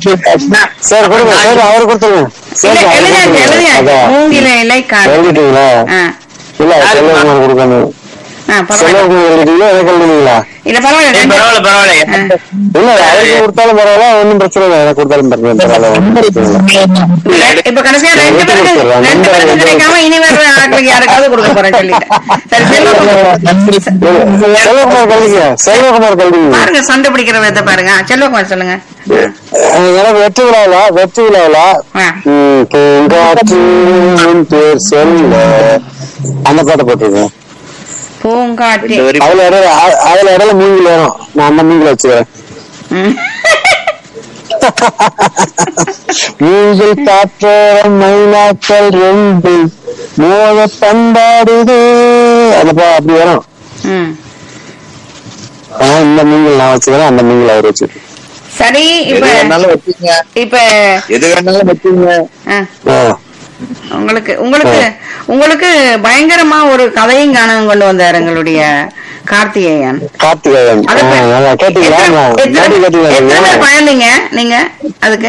சரி கொடுங்க சரி அவர் கொடுத்துருங்க சரி இல்ல, அவர் எழுதியாச்சு கொடுத்துருங்க. எழுதியாச்சு அதான். மூங்கில இலை காடு எழுதிட்டீங்களா ஆ இல்ல செல்வகுமார் கொடுக்கணும் ஆ பரவாயில்ல செல்வகுமார் எழுதிட்டீங்களா எனக்கு எழுதுனீங்களா இல்ல பரவாயில்ல ஏய், ரெண்டு- பரவாயில்ல பரவாயில்ல ஆ. இல்ல யாருக்கு கொடுத்தாலும் பரவாயில்ல ஒன்னும் பிரச்சனை இல்லை எனக்கு கொடுத்தாலும் பரவாயில்ல பரவாயில்ல ஒண்ணும் பிரச்சனை இல்லை. இல்ல, இப்ப கடைசியா ரெண்டு விட்டு பேருக்கு கொடுத்துடுறேன். ரெண்டு பேருக்கு நம்பர் கிடைக்காம இனி வர்ற ஆட்களுக்கு யாருக்காவது கொடுக்க போறேன் சொல்லிட்டேன் சரி செல்வகுமார் செல்வகுமார் கல்விங்க செல்வகுமார் கல்விங்க பாருங்க சண்டை பிடிக்கிற விதத்தை பாருங்க ஆ, செல்வகுமார் சொல்லுங்க எனக்கு வெற்றி விழாவில வெற்றி விழாவில ஆ. ம், பூங்காற்று உன் பேர் சொல்ல அந்த பாட்டை போட்டுருக்கேன் பூங்காற்றி அதுல இடையில அ- அதுல இடையில மூங்கில் வேணும் நான் அந்த மூங்கில் வச்சுக்கிறேன் ம். மூங்கில் காற்றோரம் மைனாக்கள் ரெண்டு மோத பண்பாடுது அந்த பா அப்படி வரும் ம். ஆனா இந்த மூங்கில் நான் வச்சுக்கிறேன் அந்த மூங்கில் அவர் வச்சுக்கிறேன் சரி எது இப்ப வேணாலும் வச்சுங்க இப்ப எது வேணாலும் வச்சுங்க ஆ, ஆ. உங்களுக்கு உங்களுக்கு உங்களுக்கு பயங்கரமா ஒரு கதையும் காணவும் கொண்டு வந்தார் எங்களுடைய கார்த்திகேயன் கார்த்திகேயன் அது ஆ, ப- நல்லா கேட்டீங்களா எத்தனை- நான் எத்தனை- முன்னாடி எத்தனை பேர் கேட்டீங்களா பயந்தீங்க நீங்க அதுக்கு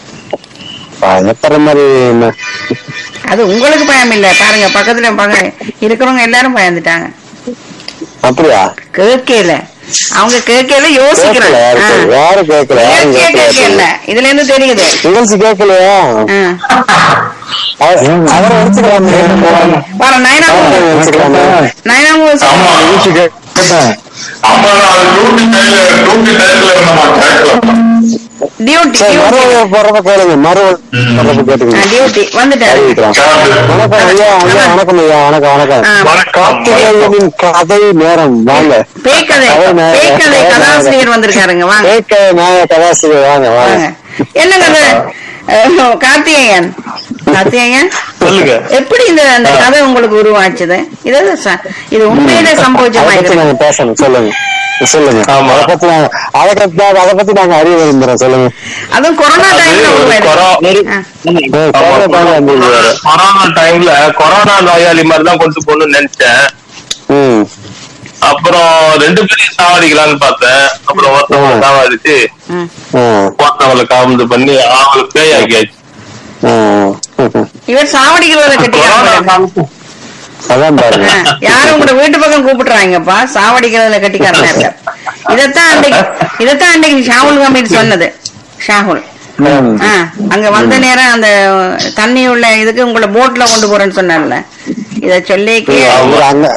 பயப்படுற மாதிரி என்ன? அது உங்களுக்கு பயம் இல்ல பாருங்க பக்கத்துல பாருங்க இருக்கிறவங்க எல்லாரும் பயந்துட்டாங்க அப்படியா கேட்கல அவங்க கேட்கல யோசிக்கிறாங்க கேட்கல யாரு ஆ. யாரு கேட்கல யாரும் கேட்க கேட்கல கேட்கல இதுல இருந்து தெரியுது நிகழ்ச்சி கேட்கலையா ஆ. அவ- அவரை வச்சுக்கலாமே பாரு நயனா அவரை வச்சுக்கலாமே நயனாமு நிகழ்ச்சி கேட்டேன் ஆமா அது டியூட்டி டைம்ல டியூட்டி டைம்ல நம்ம கேட்கலாம் டியூட்டி சரி மறுபடிய போறப்ப கேளுங்க மறுபடியும் போறப்ப கேட்டுங்க டியூட்டி வந்துட்டாரு அறிவிக்கிறோம் வணக்கம் ஐயா ஐயா வணக்கம் ஐயா வணக்கம் வணக்கம் ஆ, கார்த்திகேயனின் கதை நேரம் வாங்க பேய்க்கதை கதை நேரம். பேய்க்கதை கதாசிரியர் வந்திருக்காருங்க வாங்க கேட்க நாய கதாசிரியர் வாங்க வாங்க வாங்க என்னங்க அது அஹ், கார்த்திகேயன் கார்த்திகேயன் சொல்லுங்க எப்படி இந்த அந்த கதை உங்களுக்கு உருவாச்சுது இது ச- இது உண்மையிலே சம்பவிச்ச அதை மாதிரி பத்தி நாங்க பேசணும் சொல்லுங்க சொல்லுங்க ஆமா. அதை பத்தி நாங்க அதை பத்தி அதை பத்தி நாங்க அறிய விரும்புறோம் சொல்லுங்க அதுவும் கொரோனா அது டைம்ல ஒரு உருவாயிருக்கு. கொரோ- ஆ. ஏய், கொரோனா time ல வந்தீங்க வேற. கொரோனா டைம்ல கொரோனா நோயாளி மாதிரி தான் கொண்டு போகணும்னு நினைச்சேன் ம் அப்புறம் ரெண்டு பேரையும் சாவடிக்கலாம்னு பார்த்தேன் அப்புறம் ஒருத்தவங்க ம். சாவடிச்சு ம். ம் ஒருத்தவங்களை காமந்து பண்ணி அவங்களுக்கு பேய் ஆக்கியாச்சு ம் இவர் சாவடிக்கிறத கட்டிக்கிறாங்க கொரோனா அதான் பாருங்க யாரும் உங்களோட வீட்டு பக்கம் கூப்பிடுறாங்கப்பா சாவடிக்கிறதுல கட்டிக்காரனா இருக்கார் இதத்தான் அன்னைக்கு இதத்தான் அன்னைக்கு ஷாகுல் கம்பீர் சொன்னது ஷாகுல் ம். ஆ, அங்க வந்த நேரம் அந்த தண்ணி உள்ள இதுக்கு உங்களை போட்ல கொண்டு போறேன்னு சொன்னார்ல இத சொல்லிக்கு அவரு அங்க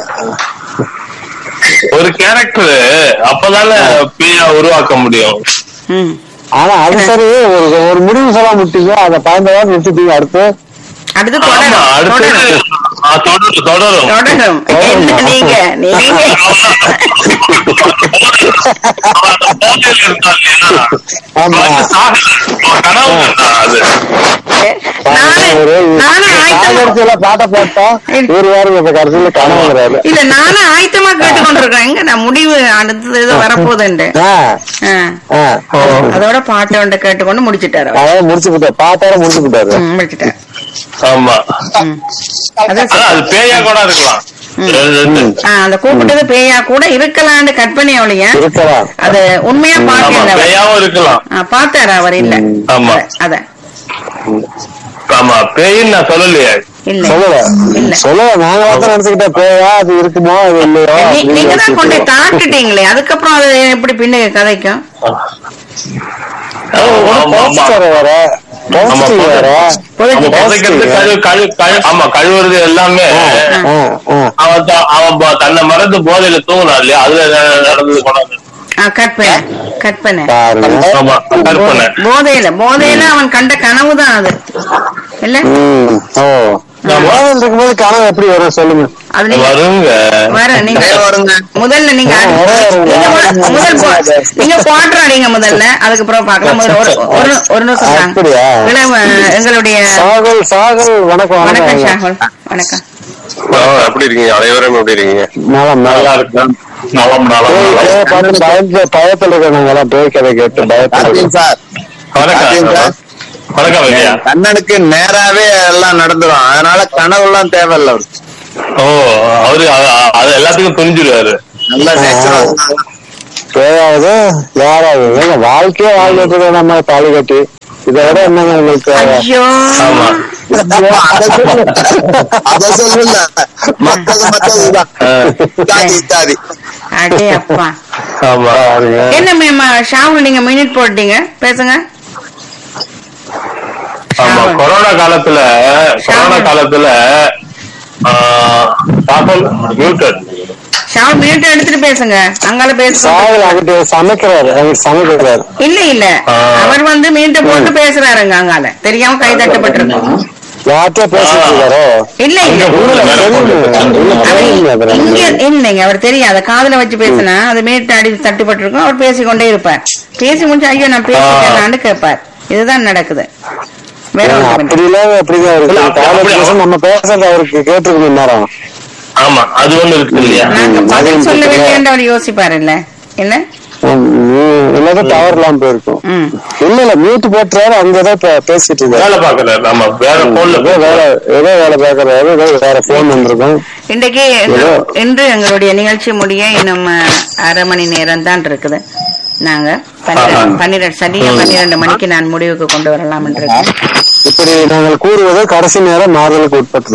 ஒரு கேரக்டர் அப்பதானே பேயா உருவாக்க முடியும் ம். ஆனா அது சரி ஒரு ஒரு முடிவு சொல்ல முட்டீங்க அதை பயந்தவா நிறுத்திட்டீங்க அடுத்து அடுத்து ஆமா தொடரும் அடுத்தது தொடரும் ஆ, தொடரும் தொடரும் தொடரும் என்ன நீங்க நீங்க போதையில இருந்தா இல்லையா? ஆமா. அது சாகல. கனவு கண்டான் அது நானே நானே ஆயத்தமா கடைசியில பாட்டை போட்டா இவர் வேற இப்ப கடைசியில கனவுங்கிறாரு இல்ல நானும் ஆயத்தமா கேட்டுக்கொண்டிருக்கேன் எங்க நான் முடிவு அடுத்தது ஏதோ வரப்போகுதுண்டு ஆ, ஆ. ஆ. அதோட பாட்டு ஒன்றை கேட்டுக்கொண்டு முடிச்சிட்டாரு அவர். அதாவது முடிச்சு விட்டாரு பாட்டோட முடிச்சு விட்டாரு ம், முடிச்சிட்டாரு ஆமா ம். அதான் ஆனா சரி. அது பேயா கூட இருக்கலாம் ரெண்டு- ரெண்டு. ஆ, அந்த கூப்பிட்டது பேயா கூட இருக்கலான்னு கற்பனை ஒழிய இருக்கலாம் அது உண்மையா ஆமா பாக்கல அவர். பேயாவும் இருக்கலாம் ஆ, பார்த்தாரு அவர் இல்ல ஆமா. அத ஆமா பேயின்னு நான் சொல்லலையே இல்ல சொல்லல இல்ல. சொல்லல நாங்க வந்து நினைச்சுக்கிட்டேன் பேயா அது இருக்குமோ அது இல்லையோ நீ- அப்படின்னு நீங்க தான் கொண்டு யோசிச்சுட்டு தாக்கிட்டீங்களே அதுக்கப்புறம் அது எப்படி பின்னுக்கு கதைக்கும் ஆமா, ஆமா, ஆமா. போஸ்டர் வேற போஸ்டிங் வேற நம்ம புதைக்கிறது கழு கழு கழு ஆமா கழுவுறது எல்லாமே ஆ, ஆ. அவன் த- அவன் ப- தன்னை மறந்து போதையில தூங்கினான் இல்லையா அதுல ந- நடந்தது கொண்டாந்து ஆ, கற்பனை கற்பனை பாருங்க ஆமா கற்பனை போதையில போதையில அவன் கண்ட கனவு தான் அது இல்ல ம், ஓ மோதல் இருக்கும்போது கனவு எப்படி வரும் சொல்லுங்க அது நீங்க வருங்க வர நீங்க வருங்க முதல்ல நீங்க ஆ, வர, வர. நீங்க முத- முதல் போ- நீங்க போட்டுறாதீங்க முதல்ல அதுக்கப்புறம் பார்க்கலாம் முதல்ல ஒரு ஒரு ஒரு நிமிஷம் தாங்க. அப்படியா? இளவ எங்களுடைய சாகல் சாகல் வணக்கம் வணக்கம் வணக்கம் ஷாகுல் வணக்கம் எப்படி இருக்கீங்க அனைவரும் எப்படி இருக்கீங்க நலம் நல்லா நலம் இருக்கேன் நலம் நலம் பேய் நலம். பேய் பார்த்து பயந்து பயத்துல இருக்கிறவங்க எல்லாம் பேய் கதை கேட்டு பயத்துல கார்த்திக் சார் வணக்கம் கார்த்திக் சார். வணக்கம் ஐயா என் கண்ணனுக்கு நேராவே எல்லாம் நடந்துரும் அதனால கனவுலாம் தேவையில்ல அவருக்கு. ஓ அவரு அ- அ- அது எல்லாத்துக்கும் துணிஞ்சிருவாரு நல்லா நேச்சுரல் பேயாவது யாராவது ஏங்க வாழ்க்கையே வாழ்ந்துட்டு இருக்கோம் நம்ம தாலி கட்டி இதை விட என்னங்க உங்களுக்கு ஐயோ ஆமா. அத சொல்லு. அத சொல்லல மத்தது மத்தது இதுதான் இத்தாதி இத்தாதி அடே அப்பா ஆமா என்ன மேம் ஷாவுல் நீங்க மினிட் போட்டீங்க பேசுங்க ஆமா ஷாவுல். கொரோனா காலத்துல கொரோனா காலத்துல மியூட்டட் ஷாவுல் மினிட் எடுத்துட்டு பேசுங்க அங்கால பேசுங்க சாயல் அங்கிட்டு சமைக்கிறாரு அங்கிட்டு சமைக்கிறாரு இல்ல இல்ல ஆ. அவர் வந்து மீட்டை போட்டு பேசுறாருங்க அங்கால தெரியாம கை தட்டப்பட்டிருக்கு யார்கிட்ட பேசிட்டு இருக்காரோ இல்ல இல்ல இல்ல, தெரியுங்க. இல்ல, தெரியுங்க அவர் அப்புறம். இங்க இல்லைங்க அவர் தெரியாது காதுல வச்சு பேசினா அது மீட்டு அடி தட்டுப்பட்டிருக்கும் அவர் பேசிக்கொண்டே இருப்பார் பேசி முடிச்சு ஐயோ நான் பேசிட்டேனான்னு கேட்பார் இதுதான் நடக்குது வேற ஏங்க, ஒண்ணும் இல்ல. அப்படிலாம் எப்படிங்க இல்ல, இருக்கு அப்படி- காலேஜ் அப்படி- பசங்க நம்ம பேசுறது அவருக்கு கேட்டிருக்கணும் நேரம் ஆமா அது ஒண்ணு இருக்கு இல்லையா நாங்க ம், பதில் அது சொல்ல தெரியாது. வேண்டிய அவர் யோசிப்பாரு இல்ல இல்ல இல்லாத டவர் எல்லாம் போயிருக்கும் ம் இல்ல இல்ல மியூட் போட்டுறாரு அங்கதான் பே- பேசிட்டு இருக்காரு வேலை பாக்குறாரு நம்ம வேற போன்ல ஏதோ வேற ஏதோ வேலை பாக்குறாரு ஏதோ வேற போன் வந்திருக்கும் இன்றைக்கு ஏதோ. இன்று எங்களுடைய நிகழ்ச்சி முடிய இன்னும் அஹ், அரை மணி நேரம் தான் இருக்குது நாங்க பன்னிரெண்டு ஆஹா. பன்னிரெண்டு சரியா பன்னிரெண்டு மணிக்கு நான் முடிவுக்கு கொண்டு வரலாம் என்று இருக்கேன் இப்படி நாங்கள் கூறுவது கடைசி நேரம் மாறுதலுக்கு உட்பட்டது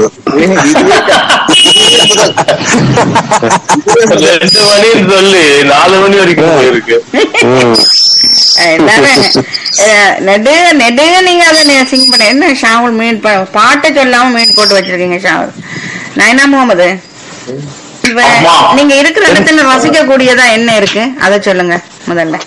ரெண்டு மணின்னு சொல்லி நாலு மணி வரைக்கும் போயிருக்கு ம். எல்லாரும் அஹ், நெடு நெடு நீங்க அதை சிங் பண்ண என்ன ஷாவுல் மீன் ப- பாட்டை சொல்லாம மீன் போட்டு வச்சிருக்கீங்க ஷாவுல் நான் என்ன முகமது இப்ப ஆமா. நீங்க இருக்கிற இடத்துல ரசிக்க கூடியதா என்ன இருக்கு அதை சொல்லுங்க முதல்ல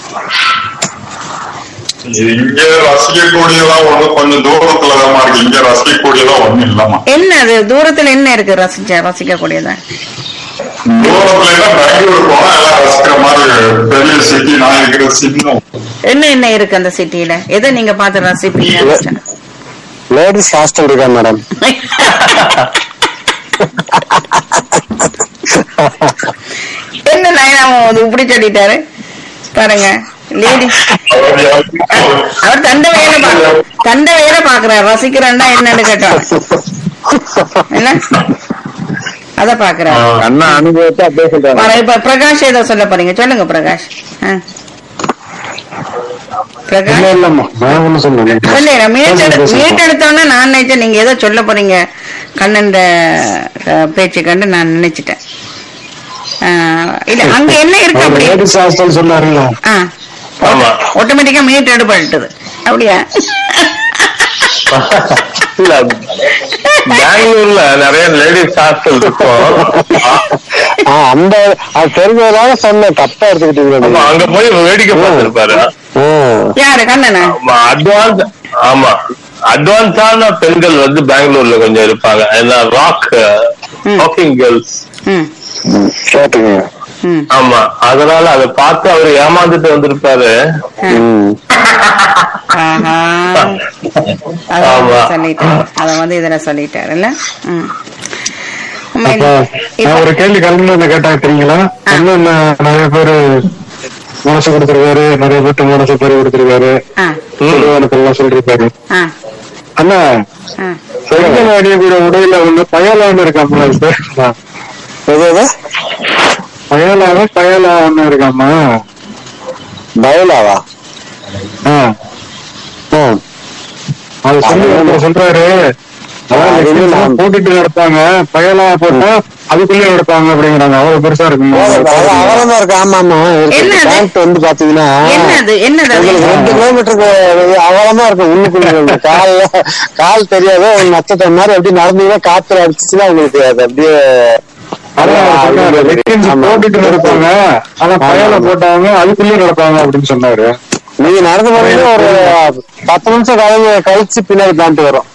இங்க ரசிக்கக்கூடியதா ஒண்ணு கொஞ்சம் தூரத்துலதான் இருக்கு இங்க ரசிக்கக்கூடியதா ஒண்ணும் இல்லம்மா என்ன அது தூரத்துல என்ன இருக்கு ரசிச்ச ரசிக்க கூடியதா தூரத்துல எல்லாம் பெங்களூர் போனா எல்லாம் ரசிக்கிற மாதிரி பெரிய சிட்டி நான் இருக்கிற சின்ன என்ன என்ன இருக்கு அந்த சிட்டில எதை நீங்க பார்த்து ரசிப்பீங்க லேடிஸ் ஹாஸ்டல் இருக்கா மேடம் என்ன நயனாம இப்படி சொல்லிட்டாரு பாருங்க லேடி அவர் தண்ட வேலை பா- தண்ட வேலை பாக்குறாரு ரசிக்கிறேன்னா என்னன்னு கேட்டோம் என்ன அத பாக்குறாரு அண்ணா அனுபவத்தை அப்படியே சொல்றாங்க பாரு, இப்ப பிரகாஷ் ஏதோ சொல்ல போறீங்க சொல்லுங்க பிரகாஷ் ஆ. பிரகாஷ் இல்ல இல்லம்மா நான் ஒண்ணு சொல்லுங்க இல்ல நான் மீட் எடு மீட் எடுத்தோன்னே நான் நினைச்சேன் நீங்க ஏதோ சொல்ல போறீங்க கண்ணன் பேச்சு கண்டு நான் நினைச்சிட்டேன் ஆ, இல்ல அங்க என்ன இருக்கு அப்படி லேடிஸ் ஹாஸ்டல் சொன்னாருங்களா ஆ ஆமா ஆட்டோமேட்டிக்கா மீட் எடுபட்டுது அப்படியா இல்ல பெங்களூர்ல நிறைய லேடிஸ் ஹாஸ்டல் இருக்கும் ஆ, அந்த அது தெரிஞ்சதுனால சொன்னேன் தப்பா எடுத்துக்கிட்டீங்க ஆமா நீங்க. அங்க போய் வேடிக்கை பார்த்திருப்பாரு ஆ. யாரு கண்ணனா ஆமா அட்வான்ஸ் ஆமா அட்வான்ஸான பெண்கள் வந்து பெங்களூர்ல கொஞ்சம் இருப்பாங்க ஏன்னா ராக் ம். ராக்கிங் கேர்ள்ஸ் ம் கேட்டுங்க ம் ஆமா அதனால அதை பார்த்து அவர் ஏமாந்துட்டு வந்திருப்பாரு ம். ஆஹா அத ஆமா. சொல்லிட்டாரு அத வந்து இதுல சொல்லிட்டாரு இல்ல ம் அப்ப உண்மையிலே. நான் ஒரு இப்ப- கேள்வி கலந்து கேட்டாங்க தெரியுங்களா இன்னும் ந- நிறைய பேரு மனசு கொடுத்திருக்காரு நிறைய பேர்த்து மனசு பறி கொடுத்திருக்காரு ஆ திருவானத்தெல்லாம் சொல்லிருக்காரு ஆ அண்ணா ஆ பெண்கள் அணியக்கூடிய உடையில வந்து பயலான்னு இருக்காமா சார் எது எது பயலாவ பயலா ஒண்ணு இருக்காமா பயலாவா ஆ, ம். அது சொல்லி ஒருத்தர் சொல்றாரு அதாவது அது லட்சுமி நான் எல்லாம் போட்டுட்டு நடப்பாங்க பயலா போட்டா அதுக்குள்ளே நடப்பாங்க அப்படிங்கிறாங்க அவ்வளவு பெருசா இருக்குங்க அவ்வளவுதான் இருக்கு ஆமா ஆமா இருக்கு. என்னது? பேண்ட் வந்து பாத்தீங்கன்னா என்னது என்னது அது? உங்களுக்கு ரெண்டு கிலோமீட்டருக்கு அவ்வளவுதான் இருக்கும் உள்ளுக்குள்ள கால்ல கால் தெரியாது ஒரு நட்சத்திரம் மாதிரி அப்படி நடந்தீங்கன்னா காத்துல அடிச்சுச்சுன்னா உங்களுக்கு அது அப்படியே அதான் அவர் சொன்னாரு, leggings ஆமா. போட்டுட்டு நடப்பாங்க ஆனா பயல போட்டாங்க அதுக்குள்ளே நடப்பாங்க அப்படின்னு சொன்னாரு நீங்க நடந்து போனீங்கன்னா ஒரு பத்து நிமிஷம் கழிஞ்சு கழிச்சு பின்னாடி பேண்ட் வரும்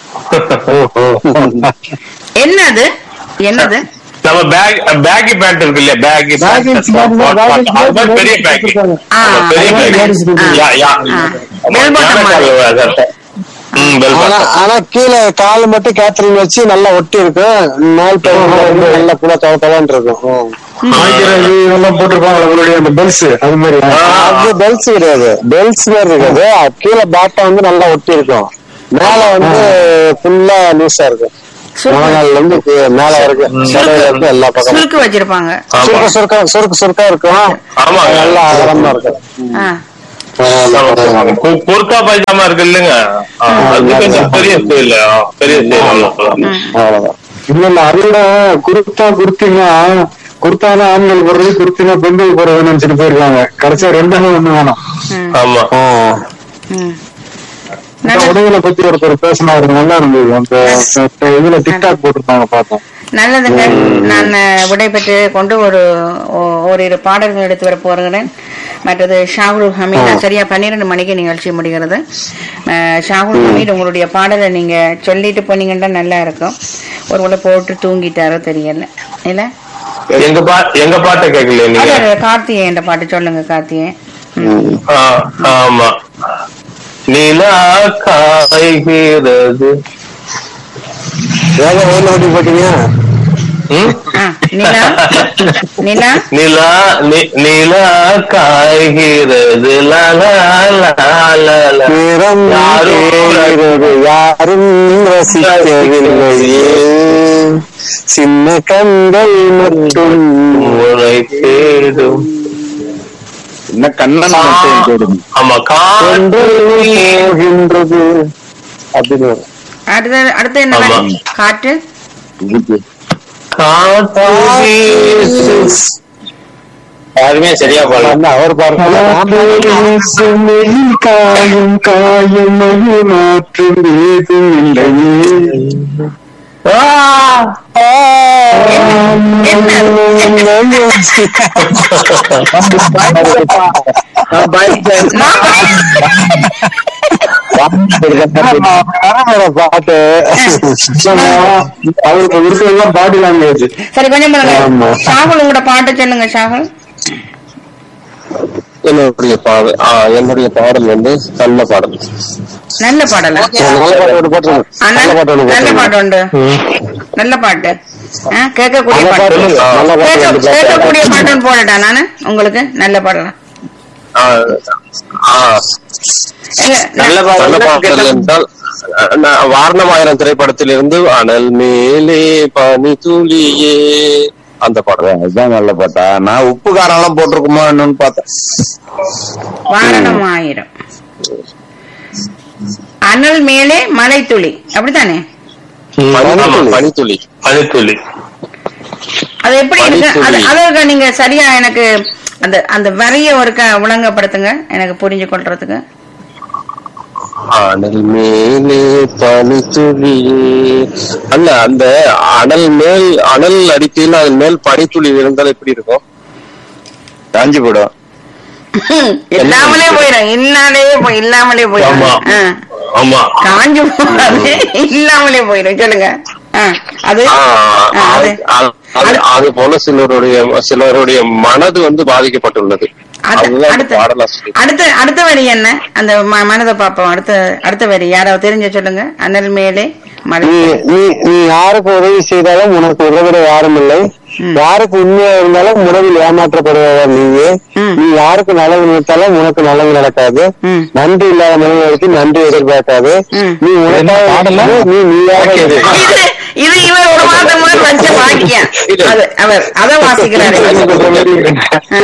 என்னது என்னது நம்ம பேக் பேக்கி பேண்ட் இருக்கு இல்லையா பேக்கி Baggy pant, baggy பெரிய பேக் ஆ, பெரிய baggy பேக் pants. ஆ. யா யா ஆ. ஆமா, Bell bottom மாதிரி. யானை கால் சட்டை. ம், bell ஆனா bottom. ஆனா கீழே கால் மட்டும் கேத்தரிங் வச்சு நல்லா ஒட்டி இருக்கும் மேல் பகுதி நல்லா கூட தவத்தலான் இருக்கும் ம். ஆய்க்கிறது இதெல்லாம் போட்டிருப்பாங்க அவங்களுடைய அந்த பெல்ஸ் அது மாதிரி அது பெல்ஸ் கிடையாது பெல்ஸ் மாதிரி இருக்காது அது கீழே பாட்டம் வந்து நல்லா ஒட்டி இருக்கும் மேல வந்து ஃபுல்லா லூஸா இருக்கும் சுருக்கு முழங்கால்ல இருந்து கீழே மேல வரைக்கும் சடையில இருந்து எல்லா பக்கமும் சுருக்கு வச்சிருப்பாங்க ஆமா. சுருக்க சுருக்க சுருக்கு சுருக்கா இருக்கும் ஆமாங்க. நல்லா அகலமா இருக்கும் ஆ கு- குர்தா பைஜாமா இருக்கு இல்லைங்க ஆ, அது கொஞ்சம் பெரிய ஸ்டைல் பெரிய ஸ்டைல் அவ்வளவுதான் இல்ல இல்ல அதோட குர்த்தா குர்த்தினா குர்த்தானா ஆண்கள் போடுறது குர்த்தினா பெண்கள் போடுறதுன்னு நினைச்சிட்டு போயிருக்காங்க கடைசியா ரெண்டுமே ஒண்ணு வேணும் ம், ஆமா ஆ. ம். இந்த நல்ல- உடைகளை பத்தி ஒருத்தர் பேசினாரு நல்லா இருந்தது அந்த அந்த இதுல டிக்டாக் போட்டிருந்தாங்க பார்த்தோம் நல்லதுங்க நான் விடைபெற்று கொண்டு ஒரு ஓ- ஓரிரு பாடல்கள் எடுத்து வர போகிறேன் மற்றது ஷாகுல் ஹமீத் சரியா பன்னிரெண்டு மணிக்கு நிகழ்ச்சி முடிகிறது அஹ், ஷாகுல் ஹமீத் உங்களுடைய பாடலை நீங்க சொல்லிட்டு போனீங்கன்னா நல்லா இருக்கும் ஒருவேளை போட்டு தூங்கிட்டாரோ தெரியல இல்ல எங்க பா எங்க பாட்டை கேட்கல நீங்க அது கார்த்திகேயன் பாட்டு சொல்லுங்க கார்த்திகேயன் ம். ஆ, ஆமா நிலா காய்கிறது ஏங்க ஓய்ல ஓட்டி போட்டீங்க ம்? ஆ, நிலா நிலா நிலா நி- நிலா காய்கிறது லா, லா, லா, லா, லா. நேரம் யாரும் தேய்கிறது, யாரும் ரசிக்கவில்லையே சின்ன கண்கள் மட்டும் உன்னை தேடும் என்ன கண்ணன் மட்டும் தேடும் ஆமா ஒன்று காற்று போகின்றது அப்படின்னு வரும். அடுத்த அடுத்து என்ன ஆமா. வரி? காற்று காற்று வீசு. யாருமே சரியா போல அந்த அவர் சுமையில் காயும் காயும் மணி மாற்றும் ஏதும் இல்லையே பாட்டு அவருக்கு இருக்கிறதெல்லாம் பாடி லாங்குவேஜ் சரி கொஞ்சம் பாருங்க ஆமா. ஷாகுல் உங்களோட பாட்டை சொல்லுங்க ஷாகுல் என்னுடைய பாடல் ஆ, என்னுடைய பாடல் வந்து நல்ல பாடல் நல்ல பாடலா நல்ல பாட்டு ஒன்று போட்டுருங்க ஆ, நல்ல நல்ல பாட்டு ஒன்று நல்ல போட்டுருங்க பாட்டு உண்டு நல்ல பாட்டு ஆ, கேட்கக்கூடிய நல்ல பாட்டு பாட்டு நல்ல பாட்டு கேட்க- ரெண்டு பாட்டு. கேட்கக்கூடிய பாட்டு ஒன்று போடட்டா நானு உங்களுக்கு நல்ல பாடலாம் ஆ, ஆ. இல்ல, நல்ல நான்- பாடல் பாடல் என்றால் அஹ், நான் வாரணமாயிரம் திரைப்படத்திலிருந்து அனல் மேலே பனி துளியே அந்த பாடல் அதுதான் நல்ல பாட்டா நான் உப்பு காரம் எல்லாம் போட்டிருக்குமோ என்னன்னு பார்த்தேன் வாரணம் ஆயிரம் அனல் மேலே மலை துளி அப்படித்தானே பனித்துளி பனித்துளி பனித்துளி அது எப்படி இருக்கு அது பனித்துளி. அதற்கு நீங்க சரியா எனக்கு அந்த அந்த வரிய ஒருக்க விளங்கப்படுத்துங்க எனக்கு புரிஞ்சு கொள்றதுக்கு அனல் மேலே பனித்துளியே அல்ல அந்த அனல் மேல் அனல் அடிக்கையில் அதன் மேல் பனித்துளி விழுந்தால் எப்படி இருக்கும் காஞ்சி போடும் இல்லாமலே போயிடும் இன்னாலே போய் இல்லாமலே ஆமா போயிடும் ஆ. ஆமா காஞ்சு போகாது இல்லாமலே போயிடும் சொல்லுங்க ஆ, அது ஆ, ஆ, அது அது- அது- அது போல சிலருடைய சிலருடைய மனது வந்து பாதிக்கப்பட்டுள்ளது அது- அதுதான் அடுத்த இந்த பாடலாசிரியர் அடுத்த அடுத்த வரி என்ன அந்த ம- மனதை பார்ப்போம் அடுத்த அடுத்த வரி யாராவது தெரிஞ்ச சொல்லுங்க அனல் மேலே மலை நீ நீ நீ யாருக்கு உதவி செய்தாலும் உனக்கு உதவிட யாரும் இல்லை யாருக்கு உண்மையா இருந்தாலும் உணவில் ஏமாற்றப்படுபவர் நீயே ம். நீ யாருக்கு நல்லது நினைத்தாலும் உனக்கு நல்லது நடக்காது ம். நன்றி இல்லாத மனிதர்களுக்கு நன்றி எதிர்பார்க்காது ம். நீ உனக்காக இரு, நீ நீயாக இரு. இது இது இவர் ஒரு மாதம் முதல் வச்ச வாக்கியம் அது அவர் அத வாசிக்கிறாரு ஆ.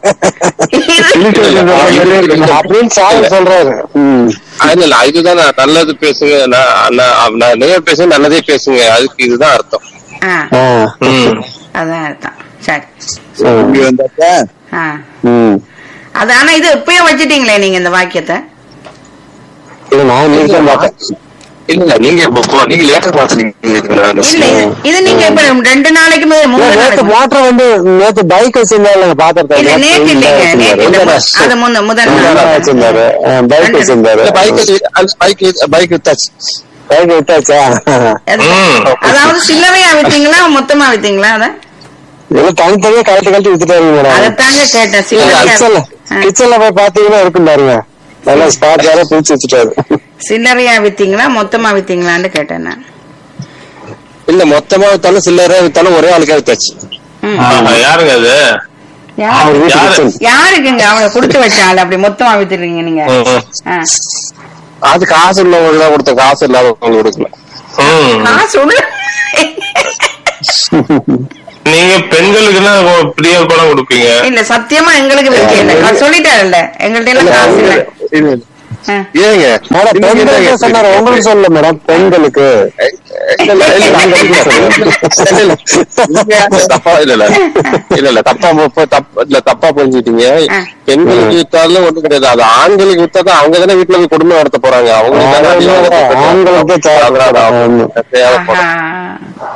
இது- அப்படின்னு சாமி சொல்றாரு ம். இல்ல இல்ல இதுதான் நான் நல்லது பேசுங்க நான் நான் நான் நிறைய பேசுங்க நல்லதே பேசுங்க அதுக்கு இதுதான் அர்த்தம் ஆ, ஆ. ம். அதான் அர்த்தம் சரி இங்க வந்தாச்சா ஆ. ம். அது ஆனா இது இப்பயே வச்சிட்டீங்களே நீங்க இந்த வாக்கியத்தை இல்ல நான் இன்னைக்கு தான் பார்த்தேன் இல்ல நீங்க இப்போ போ- நீங்க லேட்டர் பாத்துறீங்க இல்ல இது- இது நீங்க இப்ப ரெண்டு நாளைக்கு முதல் மூணு நேத்து நாளைக்கு மோட்டர் வந்து நேத்து பைக் வச்சிருந்தாரு இல்ல நேத்து இல்லைங்க நேத்து இல்ல. அது முன்ன முதல் நாள் வச்சிருந்தாரு பைக் வச்சிருந்தாரு பைக் பைக் பைக் வித்தாச்சு பைக் வித்தாச்சா அது- ம். அதாவது சில்லறையா வித்தீங்களா மொத்தமா வித்தீங்களா அத இல்ல தனித்தனியா கழட்டி கழட்டி வித்துட்டாருங்க மேடம் அதத்தாங்க கேட்டேன் சில்லறையா கிச்சன்ல ஆ. கிச்சன்ல போய் பாத்தீங்கன்னா இருக்கும் பாருங்க நல்லா ஸ்பாட் வேற பிரிச்சு வச்சுட்டாரு சில்லறையா வித்தீங்களா மொத்தமா வித்தீங்களான்னு கேட்டேன் நான் இல்ல மொத்தமா வித்தாலும் சில்லறையா வித்தாலும் ஒரே ஆளுக்கா வித்தாச்சு ம். ஆஹா, யாருங்க அது யாரு- அவர் வீட்டு யாரு? கிச்சன் யாருக்குங்க அவங்க கொடுத்து வச்ச ஆள் அப்படி மொத்தமா வித்துறீங்க நீங்க ம், ம். ஆ. அது காசு உள்ளவங்களுக்கு தான் கொடுத்த காசு இல்லாதவங்களுக்கு கொடுக்கல ம். காசு உள்ள நீங்க பெண்களுக்குன்னா ஃப்ரீயா பணம் கொடுப்பீங்க இல்ல சத்தியமா எங்களுக்கு விருப்பம் இல்ல நான் சொல்லிட்டாருல்ல எங்கள்ட்ட எல்லாம் காசு இல்ல இது- ஆ. ஏங்க மேடம் நீங்க என்னங்க பெண்களுக்கு சொன்னாரு உங்களுக்கு சொல்லல மேடம் பெண்களுக்கு இல்ல, இல்ல, இல்ல, ஆண்களுக்கு சொல்லுங்க. இல்ல, இல்ல. நீங்க தப்பா இல்ல இல்ல இல்ல இல்ல தப்பா பு- தப்பா இல்ல தப்பா புரிஞ்சுக்கிட்டீங்க ஆ. பெண்களுக்கு வித்தாலும் ஒண்ணும் கிடையாது அது ஆண்களுக்கு வித்தாதான் அவங்க தானே வீட்டுல போய் குடும்பம் நடத்த போறாங்க அவங்களுக்கு தானே ஆண்களுக்கு அதிகம் ஆண்களுக்கு தேவைப்படும். அதனால அவங்களுக்கு தேவைப்படும் ஆஹா.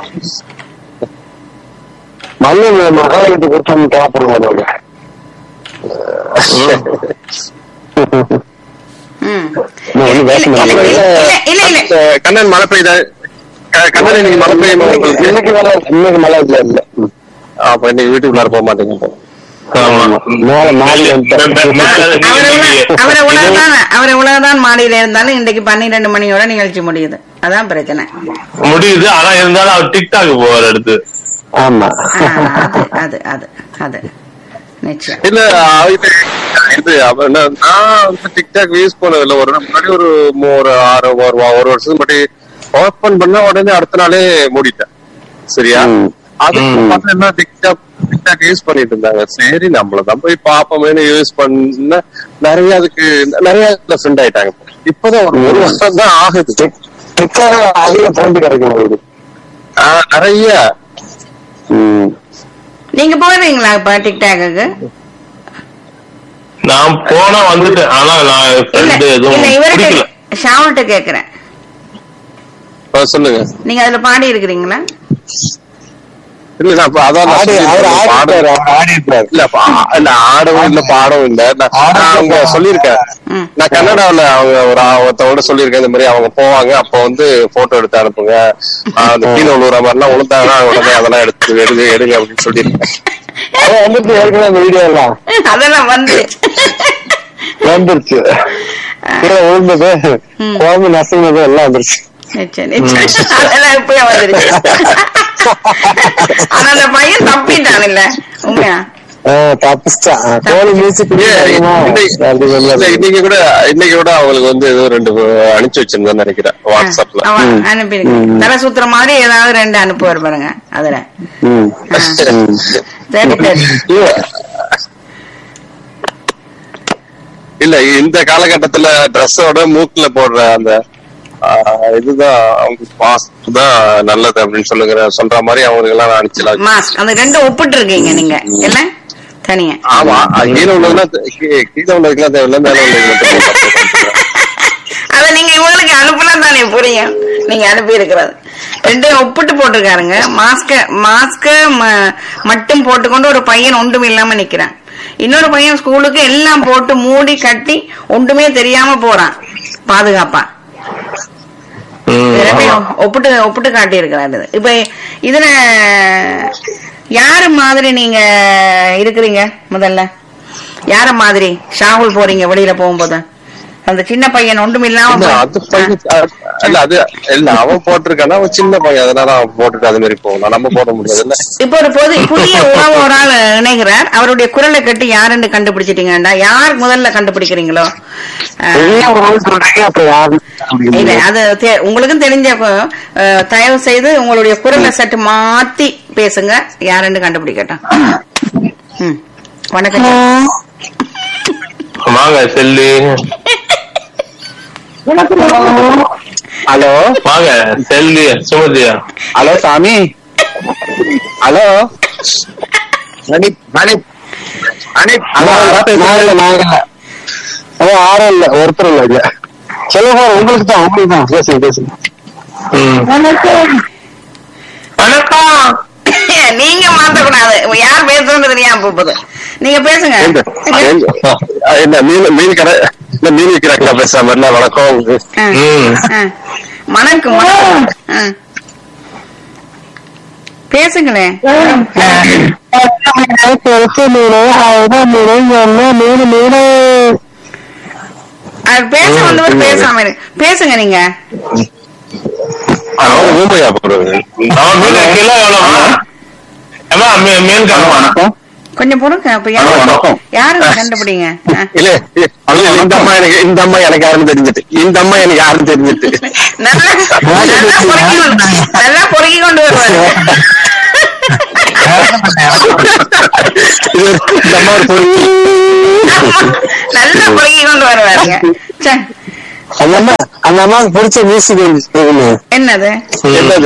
மல்லு மகாலிட்டு கொடுத்தோம் தேவைப்படுவாங்க ம். இன்னும் ஒண்ணும் பேச இல்ல, இல்ல, முடியல. இல்ல, இல்ல, இல்ல. அஹ் கண்ணன் மழை பெய்த க- கண்ணன் இன்னைக்கு மழை பெய்யுமா உங்களுக்கு இன்னைக்கு மழை இன்னைக்கு மழை இல்ல இல்ல ம். அப்ப இன்னைக்கு வீட்டுக்குள்ளார போக மாட்டேங்க அப்போ. ஆமா மேல மாடி வந்துட்டேன். அவரை உள்ள- அவரை உலகதான் அவரை உலகதான் மாடியில இருந்தாலும் இன்றைக்கு பன்னிரெண்டு மணியோட நிகழ்ச்சி முடியுது அதான் பிரச்சனை முடியுது ஆனா இருந்தாலும் அவர் டிக்டாக் போவார் அடுத்து ஆமா ஆ, அது அது அது அது நிச்சயம் இல்ல அவகிட்ட இது அவ என்ன, நான் வந்து டிக்டாக் யூஸ் பண்ணதில்ல ஒரு நாள் முன்னாடி ஒரு மூ- ஒரு ஆறு ஒரு வா- ஒரு வருஷத்துக்கு முன்னாடி ஓபன் பண்ண உடனே அடுத்த நாளே மூடிட்டேன் சரியா ம். அதுக்கு ம். பார்த்தா என்ன டிக்டாக் டிக்டாக் யூஸ் பண்ணிட்டு இருந்தாங்க சரி நம்மளதான் போய் பாப்போமேனு யூஸ் பண்ண நிறைய அதுக்கு நிறைய ஃப்ரெண்ட் ஆயிட்டாங்க இப்பதான் ஒரு ஒரு வருஷம் தான் ஆகுது டிக்டாக் அதிக போட்டு கிடைக்கும் உங்களுக்கு ஆ, நிறைய ம். நீங்க போடுறீங்களா இப்ப டிக்டாக்கு நான் போனா வந்துட்டேன் ஆனா நான் இல்ல ஃப்ரெண்டு எதுவும் இல்ல இவர்கிட்ட பிடிக்கல ஷாவுல்ட்ட கேக்குறேன் ஆ, சொல்லுங்க நீங்க அதுல பாடி இருக்கிறீங்களா இல்ல நான் இப்ப அதான் நான் ஆடி அவர் சொல்லியிருக்கேன். ஆடி பாட- அவர் ஆடி இருப்பாரு இல்ல பா- இல்ல ஆடவும் இல்ல பாடவும் இல்ல நான் நான் அவங்க சொல்லியிருக்கேன் ம். நான் கன்னடாவுல அவங்க ஒரு ஆ- ஒருத்தவங்க சொல்லியிருக்கேன் இந்த மாதிரி அவங்க போவாங்க அப்ப வந்து போட்டோ எடுத்து அனுப்புங்க ஆ, அந்த கீழே விழுற மாதிரி எல்லாம் விழுந்தாங்கன்னா உடனே அதெல்லாம் எடுத்து எடுங்க எடுங்க அப்படின்னு சொல்லியிருக்கேன் அவன் வந்துட்டு ஏற்கனவே அந்த வீடியோ எல்லாம் அதெல்லாம் வந்து வந்துருச்சு கீழே விழுந்தது குழம்பு நசுங்கினது எல்லாம் வந்துருச்சு நிச்சயம் நிச்சயம் அதெல்லாம் இப்பயே வந்துருச்சு ஆனா அந்த பையன் தப்பிட்டான் இல்ல உண்மையா ஆஹ் தப்பிச்சிட்டான் ஆஹ் கோழி மியூசிக் ஏன், இன்னைக்கு- இல்ல, இன்னைக்கு கூட இன்னைக்கு கூட அவங்களுக்கு வந்து ஏதோ ரெண்டு அனுப்பிச்சு வச்சிருந்தேன்னு நினைக்கிறேன் வாட்ஸ்அப்ல அவன் அனுப்பிடுங்க தலை சுத்துற மாதிரி ஏதாவது ரெண்டு அனுப்புவார் பாருங்க அதுல ம் ஆ. சரி சரி இல்ல. இல்ல இந்த காலகட்டத்துல ட்ரெஸ்ஸோட மூக்குல போடுற அந்த ஆ, இதுதான் அவங்க மாஸ்க் தான் நல்லது அப்படின்னு சொல்லுங்கிற சொல்ற மாதிரி அவங்களுக்கு எல்லாம் அனுப்பிச்சலாம் மாஸ்க் அந்த ரெண்டும் ஒப்பிட்டு இருக்கீங்க நீங்க இல்ல தனியா ஆமா அது கீழே உள்ளதுலாம் தெ- கீ- கீழே உள்ளதுக்கெல்லாம் தேவையில்ல மேல உள்ளதுக்கு அத நீங்க இவங்களுக்கு அனுப்புனா தானே புரியும் நீங்க அனுப்பி இருக்கிறது ரெண்டையும் ஒப்பிட்டு போட்டிருக்காருங்க மாஸ்க மாஸ்க மட்டும் போட்டுக்கொண்டு ஒரு பையன் ஒன்றும் இல்லாம நிக்கிறான் இன்னொரு பையன் ஸ்கூலுக்கு எல்லாம் போட்டு மூடி கட்டி ஒன்றுமே தெரியாம போறான் பாதுகாப்பா ம், இது ஆமா. ரெண்டையும் ஒப்பிட்டு ஒப்பிட்டு காட்டி இருக்கிறாரு இப்ப இதுல யாரு மாதிரி நீங்க இருக்கிறீங்க முதல்ல யார மாதிரி ஷாகுல் போறீங்க வெளியில போகும்போது அந்த சின்ன பையன் ஒன்றும் இல்லாம இல்ல, போய்- அது பையன் அ- இல்ல அது இல்ல அவன் போட்டிருக்கானா அவன் சின்ன பையன் அதனால அவன் போட்டுட்டு அது மாதிரி போகலாம் நம்ம போட முடியாது இல்ல இப்ப ஒரு பொது புதிய உறவு ஒரு ஆள் இணைகிறார் அவருடைய குரலை கட்டி யாருன்னு கண்டுபிடிச்சிட்டீங்கடா யார் முதல்ல கண்டுபிடிக்கிறீங்களோ அஹ், சொல்றீங்க அப்ப யாரு இல்ல அது தெ- உங்களுக்கும் தெரிஞ்ச அஹ், தயவு செய்து உங்களுடைய குரலை சற்று மாத்தி பேசுங்க யாருன்னு கண்டுபிடிக்கட்டும் ம். வணக்கம் வாங்க செல்லு ஹலோ வாங்க செல்லு சுமதியா ஹலோ சாமி ஹலோ மணிப் மணிப் மணிப் யாரும் இல்ல ஒருத்தர் இல்ல இங்க சொல்லுங்க உங்களுக்கு தான் உங்களுக்கு தான் பேசுங்க பேசுங்க ம். வணக்கம் நீங்க மாத்தக்கூடாது யார் பேசுறது தெரியாம போகுது நீங்க பேசுங்க எங்க? எங்க? அ, என்ன மீன் மீன் கடை இல்ல மீன் விற்கிறாங்களா பேசுற மாதிரில வணக்கம் ஆ, ம். ஆ. வணக்கம் வணக்கம் ஆ. பேசுங்களேன் அது பேச வந்தவர் பேசாம இரு பேசுங்க நீங்க அவன் ஊமையா போடுறது அவன் மீன் கிலோ எவ்வளவு ஏமா மீ- மீன் காணுமா கொஞ்சம் பொறுங்க அப்ப ஆ, யாரு வணக்கம். யாரு கண்டுபிடிங்க ஆ. இல்ல இல்ல, இல்ல, இந்த அம்மா எனக்கு இந்த அம்மா எனக்கு யாருன்னு தெரிஞ்சுட்டு இந்த அம்மா எனக்கு யாருன்னு தெரிஞ்சுட்டு நல்லா நல்லா பொறுக்கி கொண்டு நல்லா பொறுக்கி கொண்டு வருவாரு இது இந்த மாதிரி பொறுக்கி நல்லா பொறுக்கி கொண்டு வருவாருங்க ச்சே, அந்த அம்மா அந்த அம்மாவுக்கு பிடிச்ச மியூசிக் என்னது என்னது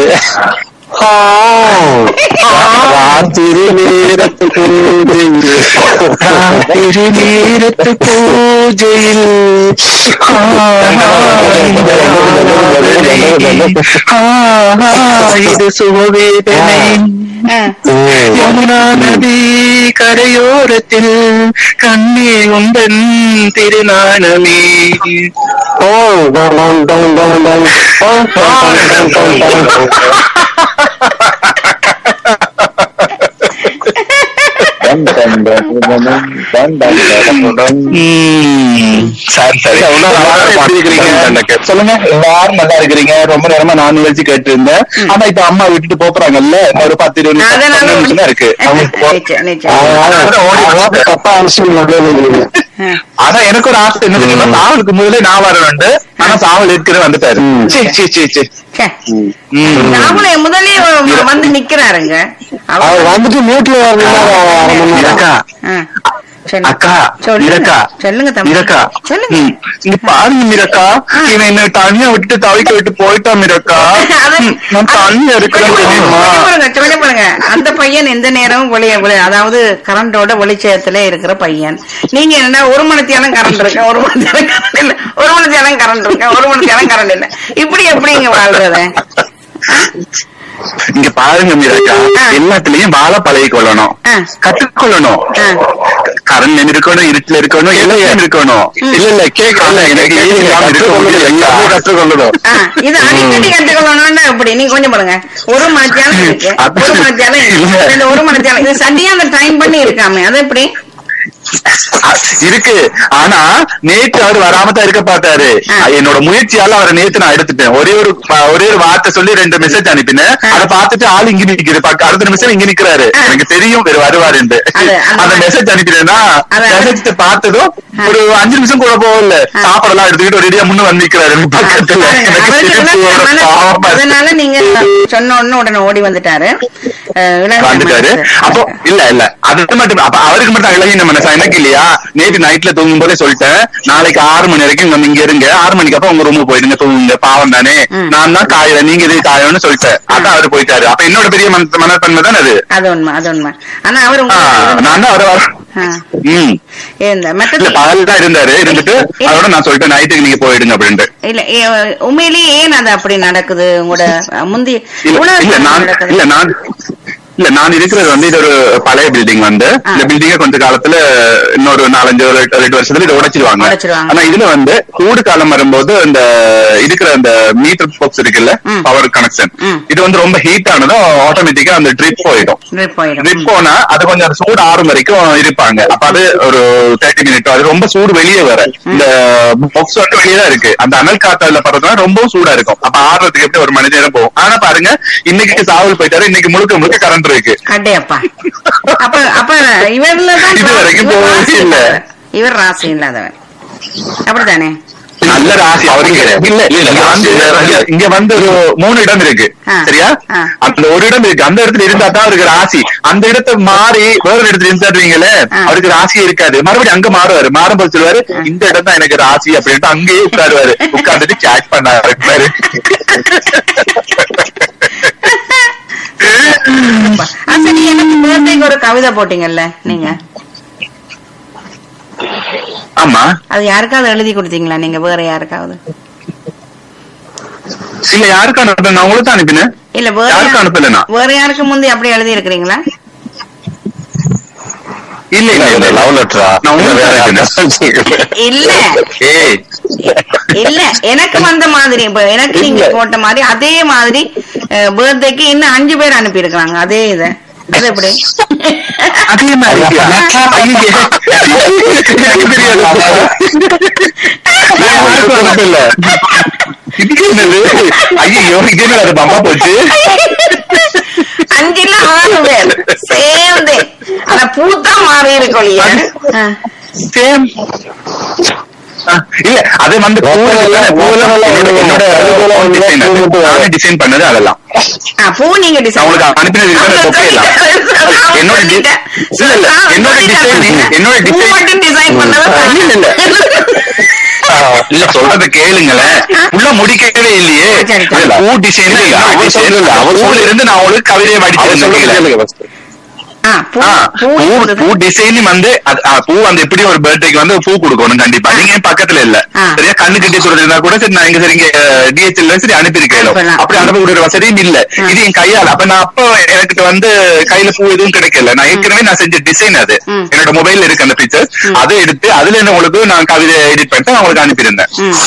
ராத்திரி நேரத்து பூஜையில் ராத்திரி நேரத்து பூஜையில் இது சுகவேதனை ஆ, யமுனா நதி கரையோரத்தில் கண்ணே உந்தன் திருநாளமே ஓ டம் டம் டம் டம் டம். ஓ, டம் டம் டம் டம் டம். சரி சரி சொல்லுங்க எல்லாரும் நல்லா இருக்கிறீங்க ரொம்ப நேரமா நான் நிகழ்ச்சி கேட்டு இருந்தேன் ஆனா இப்ப அம்மா விட்டுட்டு போறாங்கல்ல ஒரு பத்து இருபது நிமிஷம், அதனால பதினஞ்சு நிமிஷம் தான் இருக்கு நிச்சயம், நிச்சயம். அதாவது தப்பா அனுப்பிச்சு நடுவில் ஆ. ஆனா எனக்கு ஒரு ஆசை என்ன தெரியுமா சாவலுக்கு முதல்ல நான் வரணுண்டு ஆனா சாவல் இருக்கிற வந்துட்டாரு சீ சீ சீ சீ ச்சே, ம். ராகுல முதலே வந்து நிக்கிறாருங்க அவர் அவர் வந்துட்டு மியூட்ல வரணும் இருக்கா ஆ, சொல்லுங்க. அக்கா சொல்லுங்க. மீரக்கா சொல்லுங்க தம்பி மீரக்கா சொல்லுங்க ம். இங்க பாருங்க மீரக்கா இவன் என்ன தனியா விட்டுட்டு தவிக்க விட்டு போயிட்டான் மீரக்கா அது- ம், நான் தனியா இருக்கிறேன் கொஞ்சம் தெரியுமா பாருங்க, கொஞ்சம் பாருங்க. அந்த பையன் எந்த நேரமும் ஒளி ஒளி- அதாவது கரண்டோட வெளிச்சத்துல இருக்கிற பையன் நீங்க என்ன ஒரு மணித்தியாலும் கரண்ட் இருக்கு ஒரு மணித்தியாலும் கரண்ட் இல்ல ஒரு மணித்தியாலும் கரண்ட் இருக்கு ஒரு மணித்தியாலும் கரண்ட் இல்ல இப்படி எப்படி இங்க வாழ்றது இங்க பாருங்க மீரக்கா ஆ. எல்லாத்துலயும் வாழ பழகி கொள்ளணும் ஆ. கத்துக்கொள்ளணும் ஆ. கரண்ட் இருக்கணும் இருட்டுல இருக்கணும் எல்லாம் இருக்கணும் இல்ல இல்ல கேட்கல எனக்கு கற்றுக்கொள்ளணும் எல்லாமே கற்றுக்கொள்ளணும் ஆ, இது அடிக்கடி கத்துக்கணும்னா எப்படி நீங்க கொஞ்சம் பாருங்க ஒரு மணித்தியாலும் இருக்கு அது- ஒரு மணித்தியாலும் இல்ல. இருக்கு இந்த ஒரு மணித்தியாலும் இது சரியா அந்த டைம் பண்ணி இருக்காமே அது எப்படி அ, இருக்கு ஆனா நேத்து அவர் வராம தான் இருக்க பார்த்தாரு ஆ. என்னோட முயற்சியால அவரை நேத்து நான் எடுத்துட்டேன் ஒரே ஒரு ப- ஒரே ஒரு வார்த்தை சொல்லி ரெண்டு மெசேஜ் அனுப்பினேன் ஆ. அதை பார்த்துட்டு ஆள் இங்க நிக்குது பக்க- அடுத்த நிமிஷம் இங்க நிக்கிறாரு ஆ. எனக்கு தெரியும் இவர் வருவாருன்னு அது- அந்த அந்த மாதிரி. மெசேஜ் அனுப்பிட்டேன்னா அது- மெசேஜ் பார்த்ததும் ஆ. ஒரு அஞ்சு நிமிஷம் கூட போகல ஆ. சாப்பாடெல்லாம் எடுத்துக்கிட்டு ரெடியா முன்னு வந்து நிக்கிறாரு எனக்கு பக்கத்துல பாருங்க, எனக்கு அவருக்கு சிரிப்பு உணர்ச்சி வரும். மன- பாவமா இருக்கு. அதனால நீங்க சொன்ன உடனே உடனே ஓடி வந்துட்டாரு அஹ், இளங்கிய வந்துட்டாரு மனசு. அப்போ இல்ல இல்ல அது மட்டும் அப்ப அவருக்கு மட்டும் இளகின மனசா எனக்கு இல்லையா நேற்று நைட்ல தூங்கும் போதே சொல்லிட்டேன் நாளைக்கு ஆறு மணி வரைக்கும் நம்ம இங்க இருங்க ஆறு மணிக்கு அப்புறம் உங்க ரூமுக்கு போயிடுங்க தூங்குங்க பாவம் தானே ம். நான் தான் காயில நீங்க இது காயணும்னு சொல்லிட்டேன் அதான் அவரு போயிட்டாரு அப்ப என்னோட பெரிய மன மனத்தன்மை தானே அது அது உண்மை அது உண்மை ஆனா அவர் ஆ, நான் தான் அவரை வர- ஆ, ம் இந்த இல்ல மற்றது பகல் தான் இருந்தாரு இருந்துட்டு அதோட நான் சொல்லிட்டேன் நைட்டுக்கு நீங்க போயிடுங்க அப்படின்ட்டு இல்ல ஏ- உண்மையிலேயே ஏன் அது அப்படி நடக்குது உங்களோட முந்தி இல்ல இவ்வளவு இல்ல நான் நடக்குது? இல்ல நான் இல்ல நான் இருக்கிறது வந்து இது ஒரு பழைய பில்டிங் வந்து ஆ. இந்த பில்டிங்க கொஞ்ச காலத்துல இன்னொரு நாலஞ்சு ஒரு எட்டு ரெண்டு வருஷத்துல இதை உடைச்சிருவாங்க உடைச்சிருவாங்க. ஆனா இதுல வந்து கூடு காலம் வரும்போது இந்த இருக்கிற அந்த மீட்டர் பாக்ஸ் இருக்குல்ல ம். பவர் கனெக்ஷன் ம். இது வந்து ரொம்ப ஹீட் ஆனதும் ஆட்டோமேட்டிக்கா அந்த ட்ரிப் போயிடும் Drip போயிடும். ட்ரிப் போனா அது கொஞ்சம் அது சூடு ஆறும் வரைக்கும் இருப்பாங்க அப்ப அது ஒரு தேர்ட்டி மினிட் அது ரொம்ப சூடு வெளியே வர இந்த பாக்ஸ் வந்து வெளியே தான் இருக்கு அந்த அனல் காத்து அதுல படுறதுனால ரொம்பவும் சூடா இருக்கும் அப்ப ஆறுறதுக்கு எப்படி ஒரு மணி நேரம் போகும் ஆனா பாருங்க இன்னைக்கு சாவல் போயிட்டாரு இன்னைக்கு முழுக்க முழுக்க கரண்ட் இருக்கு அடே அப்பா அப்ப அப்ப இவர்ல தான் இது வரைக்கும் இவர் போகவே ராசி இல்ல. இல்லாதவர். இவர் ராசி இல்லாதவர் அப்படித்தானே நல்ல ராசி அவருக்கு இல்ல இல்ல இங்க வந்து இங்க வந்து ஒரு மூணு இடம் இருக்கு ஆ. சரியா ஆ. அந்த ஒரு இடம் இருக்கு அந்த இடத்துல இருந்தா தான் அவருக்கு ராசி அந்த இடத்தை மாறி வேற ஒரு இடத்துல இருந்தாருவீங்களே ஆ. அவருக்கு ராசியே இருக்காது மறுபடியும் அங்க மாறுவாரு மாறும்போது சொல்லுவாரு இந்த இடம் தான் எனக்கு ராசி அப்படின்ட்டு அங்கேயே உட்காருவாரு உட்கார்ந்துட்டு சேட் பண்ண இருப்பாரு அப்பா. ஆ, சரி எனக்கு birthday-க்கு ஒரு கவிதை போட்டீங்கல்ல நீங்க ஆமா அது யாருக்காவது எழுதி கொடுத்தீங்களா நீங்க வேற யாருக்காவது இல்ல யாருக்கு அனுப்பின நான் உங்களுக்கு தான் அனுப்பினேன் இல்ல வேற யாருக்கும் யாரு- அனுப்பல நான். வேற யாருக்கு முந்தி அப்படி எழுதி இருக்கிறீங்களா இல்ல இல்ல இல்ல லவ் லெட்டரா நான் உங்களுக்கு தான் அனுப்பினேன். இல்ல ஏய் இல்ல எனக்கு வந்த மாதிரி இப்ப எனக்கு நீங்க இல்ல. போட்ட மாதிரி அதே மாதிரி பர்த்டேக்கு இன்னும் அஞ்சு பேர் அனுப்பி இருக்காங்க அதே இத அது எப்படி அதே மாதிரி ஐயே. எனக்கு தெரியாது நான் யாருக்கும் அனுப்பல. இது என்னது ஐயோ இது என்ன அது பம்பா போச்சு அஞ்சுல ஆறு பேர் சேர்ந்து ஆனா பூத்தா மாறி இருக்கொழிய சேம் இல்ல அது வந்து பூவெல்லாம் பூவெல்லாம் என்னோட என்னோட own design அது. நானே டிசைன் பண்ணது அதெல்லாம் ஆ, பூ நீங்க நான் டிசைன் உங்களுக்கு அனுப்பினது இருக்கிற தொகையெல்லாம் என்னோட di- இல்ல இல்ல என்னோட டிசைன் என்னோட பூ டிசைன் மட்டும் டிசைன் பண்ணதை இல்ல இல்ல இல்ல சொல்றத கேளுங்களேன் உள்ள முடிக்கவே இல்லையே சரி, சரி. இல்ல, பூ டிசைன் அவர் சொல்றதில்ல, அவர் பூல இருந்து நான் உங்களுக்கு கவிதையை அவர் சொல்றது வடிச்சிருந்தேன் கேளுங்க first. ஆ, பூ ஆ, பூ பூ கொடுது. பூ டிசைன் வந்து அது- ஆ, பூ வந்து எப்படி ஒரு பர்த்டேக்கு வந்து பூ கொடுக்கணும் கண்டிப்பா நீங்க என் பக்கத்துல இல்ல ஆ. சரியா கண்ணு கட்டி சொல்றதுனா கூட சரி நான் இங்க சரி இங்க டிஹெச்எல் சரி அனுப்பியிருக்கேன் அனுப்பலாம். அப்படி அனுப்ப கூடிய வசதியும் இல்ல ஆ. இது என் கையால அப்ப நான் அப்ப எனக்கு வந்து கையில பூ எதுவும் கிடைக்கல நான் ஏற்கனவே நான் செஞ்ச டிசைன் அது ம். என்னோட மொபைல்ல இருக்கு அந்த பிக்சர் அதை எடுத்து அதுல என்ன உங்களுக்கு நான் கவிதை எடிட் பண்ணிட்டு நான் உங்களுக்கு அனுப்பியிருந்தேன் ம்.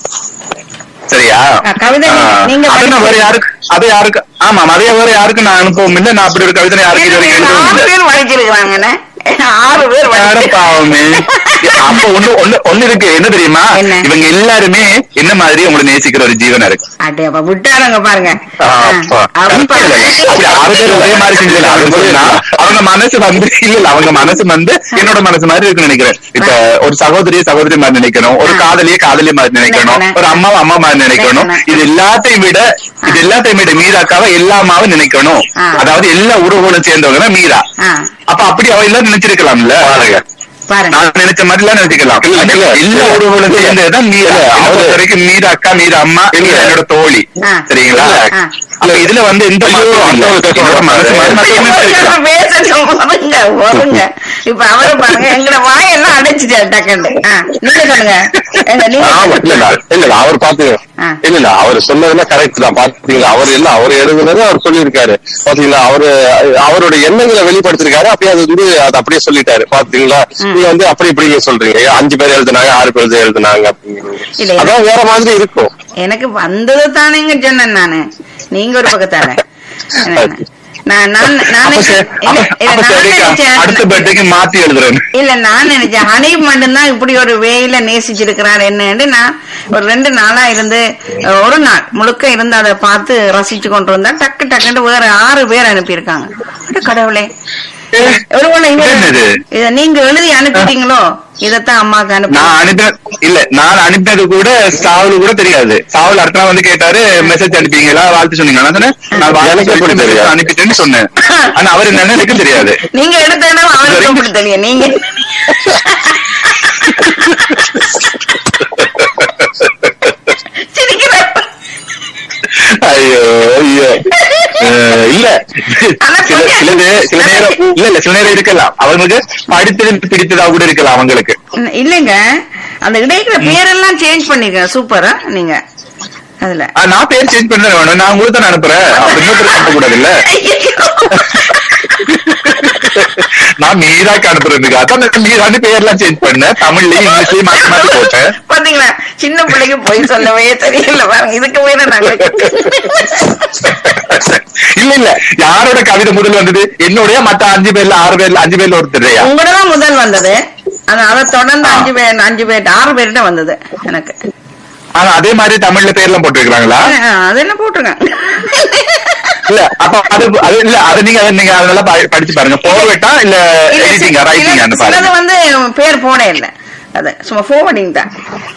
சரியா ஆ, கவிதை ஆ. நீங்க- நீங்க அதை நான் வேற படிச்சு- யாருக்கு அதை யாருக்கு ஆமா அதே வேற யாருக்கு நான் அனுப்பவும் இல்லை நான் அப்படி ஒரு கவிதை யாருக்கு இது வரைக்கும் எழுதவும் ஆறு இல்லை பேர் படிச்சிருக்காங்கண்ணே ஆறு பேர் அட படிச்சிருக்காங்க. பாவமே அப்ப ஒண்ணு ஒண்ணு ஒண்ணு இருக்கு என்ன தெரியுமா என்ன? இவங்க எல்லாருமே என்ன மாதிரி உங்களை நேசிக்கிற ஒரு ஜீவனா இருக்கு அடே அப்ப விட்டாருங்க பாருங்க ஆ, ஆ, அப்பா. அவன் இல்ல, இல்ல. அப்படி ஆறு பேர் ஒரே மாதிரி செஞ்சது அது சொன்னா, அவங்க மனசு வந்து இல்ல இல்ல அவங்க மனசு வந்து என்னோட மனசு மாதிரி இருக்குன்னு நினைக்கிறேன் இப்ப ஒரு சகோதரிய சகோதரி மாதிரி நினைக்கணும் ஒரு ஆ. காதலிய காதலி மாதிரி நினைக்கணும் நினைக்கணும். ஒரு அம்மாவை அம்மா மாதிரி நினைக்கணும் நினைக்கணும். இது எல்லாத்தையும் விட இது எல்லாத்தையும் விட மீராக்காவை எல்லாமாவை நினைக்கணும் ஆ. அதாவது எல்லா உறவுகளும் சேர்ந்தவங்க தான் மீரா ஆ, அப்ப அப்படி அவ எல்லாம் நினைச்சிருக்கலாம்ல பாருங்க நான் நினைச்ச மாதிரி எல்லாம் நினைச்சுக்கலாம் இல்ல, இல்ல. எல்லா உறவுகளும் சேர்ந்ததுதான் மீரா இல்ல, அவரு அவரு- வரைக்கும் மீரா அக்கா மீரா அம்மா இல்ல. என்னோட தோழி ஆ. சரிங்களா ஆ. அப்ப இதுல வந்து எந்த ஐயோ, மாற்றமும் இல்ல. அடுத்தவங்க என்னோட மனசு மாதிரி நான் நினைச்சிருக்கேன். பேசட்டும் வருங்க வருங்க இப்ப அவரை பாருங்க எங்கட வாயெல்லாம் அடைச்சிட்டாரு டக்குன்னு ஆ, நீங்க சொல்லுங்க எங்க ஆமா இல்ல நீங்க இல்ல இல்ல இல்ல அவர் பாத்துங்க ஆ. இல்ல இல்ல அவர் சொன்னதுல கரெக்ட் தான் பாத்தீங்களா அவர் இல்ல அவர் எழுதுனது அவர் சொல்லியிருக்காரு பாத்தீங்களா அவரு அவரோட எண்ணங்களை வெளிப்படுத்திருக்காரு அப்படியே அது வந்து அது அப்படியே சொல்லிட்டாரு பாத்தீங்களா நீங்க வந்து அப்படி இப்படி நீங்க சொல்றீங்க அஞ்சு பேர் எழுதுனாங்க ஆறு பேர் எழுதுனாங்க இல்ல, அப்படிங்கிறீங்க இல்ல. அதான் வேற மாதிரி இருக்கும் எனக்கு வந்தது தானேங்க சொன்னேன் நானு நீங்க ஒரு பக்கத்தால நான் நான் நான் அப்ப சரி, இல்ல, அப்ப- இல்ல, அப்ப நான் சரிக்கா, அடுத்த நினைச்சேன் பர்த்டேக்கு மாத்தி எழுதுறேன் இல்ல நான் நினைச்சேன் ஹனீப் மட்டும்தான் இப்படி ஒரு வேயில நேசிச்சிருக்கிறார் என்னன்னு நான் ஒரு ரெண்டு நாளா இருந்து அஹ், ஒரு நாள் முழுக்க இருந்து அதை பார்த்து ரசிச்சு கொண்டு வந்தா டக்கு டக்குன்னு வேற ஆறு பேர் அனுப்பியிருக்காங்க அட கடவுளே ஒருவேளை இவ- என்னது? இத நீங்க எழுதி அனுப்பிட்டீங்களோ இதத்தான் அம்மாக்கு அனுப்பி நான் அனுப்பின இல்ல நான் அனுப்பினது கூட சாவலு கூட தெரியாது சாவல் அடுத்த நாள் வந்து கேட்டாரு மெசேஜ் அனுப்பிங்களா வாழ்த்து சொன்னீங்க நான் சொன்னேன் நான் வாழ்த்து எனக்கு எப்படி சொல்லிட்டு தெரியும்? message அனுப்பிட்டேன்னு சொன்னேன் ஆனா அவர் என்னன்னு எனக்கு தெரியாது நீங்க எடுத்த இடம் அவருக்கு எப்படி தெரியும் நீங்க சிரிக்கிறப்ப ஐயோ ஐயோ அஹ், இல்ல ஆனா சில சிலது சில நேரம் இல்ல இல்ல சில நேரம் இருக்கலாம் அவங்களுக்கு படித்தது பிடித்ததா கூட இருக்கலாம் அவங்களுக்கு இல்ல- இல்லைங்க அந்த இடைக்கிற பேரெல்லாம் சேஞ்ச் பண்ணிக்க சூப்பரா நீங்க அதுல ஆ, நான் பேர் சேஞ்ச் பண்ண வேணும் நான் உங்களுக்கு தான் அனுப்புறேன் அப்ப இன்னொருத்தர் அனுப்ப கூடாது இல்ல நான் மீராக்கு அனுப்புறதுக்கு அதான் நான் மீரான்னு பேர்லாம் சேஞ்ச் பண்ணேன் தமிழ்லயும் இங்கிலீஷ்லயும் மாத்தி மாத்தி போட்டேன் பாத்தீங்களா சின்ன பிள்ளைக்கு போய் சொல்லவே தெரியல பாருங்க இதுக்கு வேற நாங்க இல்ல இல்ல யாரோட கவிதை முதல் வந்தது என்னுடைய மத்த அஞ்சு பேர்ல ஆறு பேர்ல அஞ்சு பேர்ல ஒருத்தரையா உங்களதான் முதல் வந்தது ஆனா அதை தொடர்ந்து அஞ்சு பேர் அஞ்சு பேர் ஆறு பேர்கிட்ட வந்தது எனக்கு ஆனா அதே மாதிரி தமிழ்ல பேர்லாம் போட்டிருக்காங்களா ஆ, அதெல்லாம் போட்டுருங்க இல்ல அப்ப அது அது இல்ல அது நீங்க அதை நீங்க அதெல்லாம் ப- படிச்சு பாருங்க போர்வேட்டா இல்ல இல்ல, எடிட்டிங்கா சில- ரைட்டிங்கான்னு சிலது பாருங்க வந்து பேர் போட இல்ல அது சும்மா forwarding தான்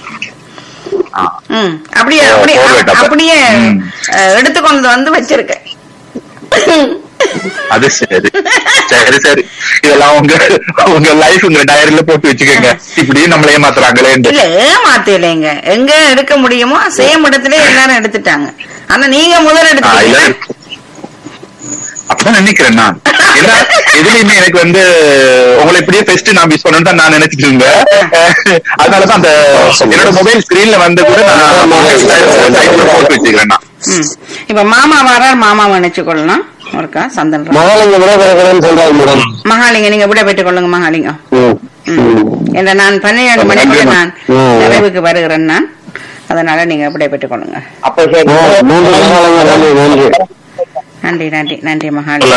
ம் அப்படியே ஓ, அப்படியே forward அப்ப. அப்படியே ம். அஹ், எடுத்துக்கொண்டு வந்து வச்சிருக்கேன் அது சரி சரி சரி இதெல்லாம் உங்க உங்க லைஃப் உங்க டயரியில போட்டு வச்சுக்கோங்க இப்படியே நம்மள ஏமாத்துறாங்களே இல்ல ஏமாத்து இல்லைங்க எங்க எடுக்க முடியுமோ சேம் இடத்துல எல்லாரும் எடுத்துட்டாங்க ஆனா நீங்க முதல் எடுத்துட்டீங்க அப்பதான் நினைக்கிறேன் நான் ஏன்னா எதுலயுமே எனக்கு வந்து உங்களை இப்படியே பெஸ்ட் நான் மிஸ் பண்ணணும் தான் நான் நினைச்சிட்டு இருந்தேன் அதனாலதான் அந்த என்னோட மொபைல் ஸ்கிரீன்ல வந்து கூட நான் டைப்ல போட்டு வச்சுக்கிறேன் நான் ம். இப்ப மாமா வரார் மாமா நினைச்சு கொள்ளலாம் ஒருக்கா சந்தன் ராம். மகாலிங்க விட விட சொல்றாரு மேடம் மகாலிங்க நீங்க விட பெற்றுக் கொள்ளுங்க மகாலிங்கம் ம். ம். என்ற நான் பன்னிரண்டு மணிக்கு நான் ம். நிறைவுக்கு வருகிறேன் நான் அதனால நீங்க விடை பெற்றுக் கொள்ளுங்க அப்ப சரி மூன்று மகாலிங்க நன்றி நன்றி நன்றி நன்றி நன்றி மகாலிங்க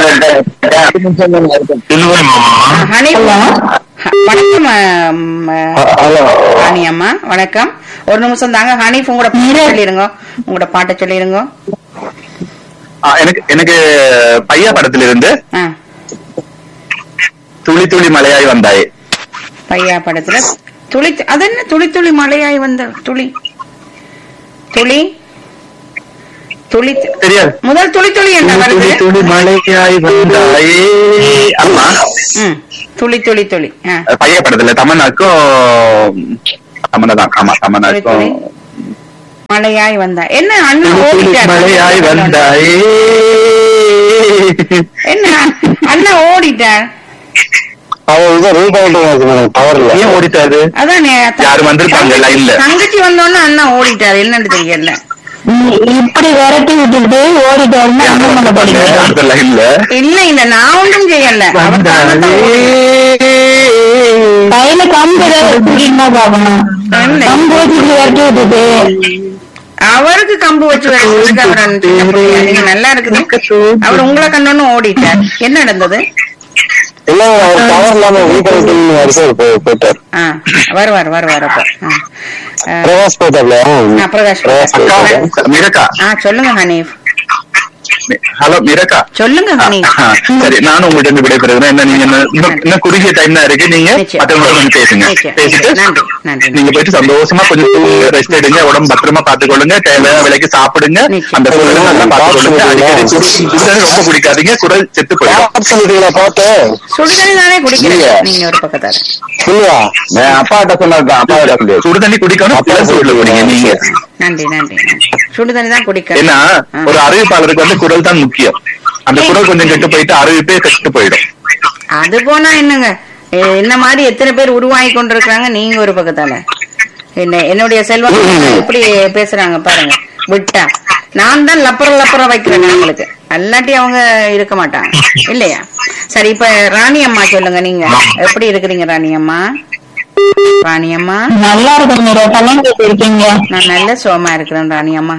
ஹனீஃப் ஹ- வணக்கம் அம், அஹ், ஹலோ ராணி அம்மா வணக்கம் ஒரு நிமிஷம் தாங்க ஹனீஃப் உங்களோட பாட்டை சொல்லிருங்க உங்களோட பாட்டை சொல்லிருங்க ஆ, எனக்கு எனக்கு பையா படத்துல இருந்து ஆ துளி துளி மலையாய் வந்தாயே பையா படத்துல துளி அது என்ன துளி துளி மழையாய் வந்த துளி துளி துளி தெரியாது முதல் துளி துளி என்ன வருது துளி துளி மழையாய் வந்தாயே ஆமா ம், துளி துளி துளி ஆ. பைய படத்துல தமன்னாக்கும் தமன்னா தான் ஆமா துளி துளி தமன்னாக்கும் மழையாய் வந்தா என்ன அண்ணா துளி துளி ஓடிட்டார் மழையாய் வந்தாயே என்ன அண்ணா ஓடிட்டார் அவன் இது ரீகவுண்ட் ஆகுது மேடம் பவர் இல்ல ஏன் ஓடிட்டாரு அதானே த- யாரு வந்திருப்பாங்க லைன்ல தங்கச்சி வந்தோன்னு அண்ணா ஓடிட்டார் என்னன்னு தெரியல இப்படி விரட்டி விட்டுட்டு ஓடிட்டாருன்னா என்ன பண்ண போறீங்க அந்த லைன்ல இல்ல இல்ல நான் ஒன்றும் செய்யல அவர் தானே கையில கம்பு ஏதாவது வச்சிருக்கீங்களா பாக்கணும் இல்லை. கம்பு வச்சுட்டு விரட்டி விட்டுட்டு அவருக்கு கம்பு வச்சு வச்சிருக்கு அவர் சின்ன பிள்ளையா. நீங்க நல்லா இருக்குது அவர் உங்களை கண்டோன்னு ஓடிட்டார் என்ன நடந்தது இல்ல அவர் பவர் இல்லாம ரீகவுண்டிங் வரிசை போய்- போயிட்டார் ஆ வருவார் வருவார் அப்ப ஆ. ஆ, பிரகாஷ் போயிட்டார்ல ஆ, பிரகாஷ் போயிட்டார். அக்கா மிரக்கா ஆ சொல்லுங்க ஹனீஃப் ஹலோ மிரக்கா சொல்லுங்க ஹனீஃப் ஆ, சரி நானும் உங்கள்ட்ட இருந்து விடைபெறுகிறேன் என்ன நீங்க என்ன- இன்னும் இன்னும் குறுகிய டைம் தான் இருக்கு நீங்க நிச்சயம். மத்தவங்களோட வந்து பேசுங்க நிச்சயம். பேசிட்டு நன்றி, நன்றி. நீங்க போயிட்டு சந்தோஷமா கொஞ்சம் தூங்க ரெஸ்ட் எடுங்க உடம்பு பத்திரமா பாத்துக்கொள்ளுங்க தேவையான விலைக்கு சாப்பிடுங்க நிச்சயம். அந்த குரலை நல்லா பாத்துக்கொள்ளுங்க அடிக்கடி சுடு சுடுதண்ணி ரொம்ப குடிக்காதீங்க குரல் செத்து போயிடும் பாட்டு சொல்லிட்டீங்களா பாட்டு சுடுதண்ணி தானே குடிக்கிறீங்க இல்லையா? நீங்க ஒரு பக்கத்தாரு இல்லையா அப்பாட்ட சொன்னதுதான் அப்பா சொல்லி சுடுதண்ணி குடிக்கணும் அப்பா பிளஸ் உள்ள குடிங்க நீங்க நன்றி நன்றி நன்றி. சுடுதண்ணி தான் குடிக்கணும் ஏன்னா ஆ. ஒரு அறிவிப்பாளருக்கு வந்து குரல் தான் முக்கியம் அந்த குரல் கொஞ்சம் கெட்டு போயிட்டு அறிவிப்பே கெட்டு போயிடும் அது போனா என்னங்க எ- என்ன மாதிரி எத்தனை பேர் உருவாகி கொண்டிருக்கிறாங்க நீங்க ஒரு பக்கத்தால என்ன என்னுடைய செல்வம் இப்படி பேசுறாங்க பாருங்க விட்டா நான் தான் லப்பர லப்பர வைக்கிறேன் அவங்களுக்கு அல்லாட்டி அவங்க இருக்க மாட்டாங்க இல்லையா சரி இப்ப ராணி அம்மா சொல்லுங்க நீங்க எப்படி இருக்கிறீங்க ராணி அம்மா ராணி அம்மா நல்லா இருக்கும் நீங்க கல்யாணம் இருக்கீங்க நான் நல்ல சோமா இருக்கிறேன் ராணி அம்மா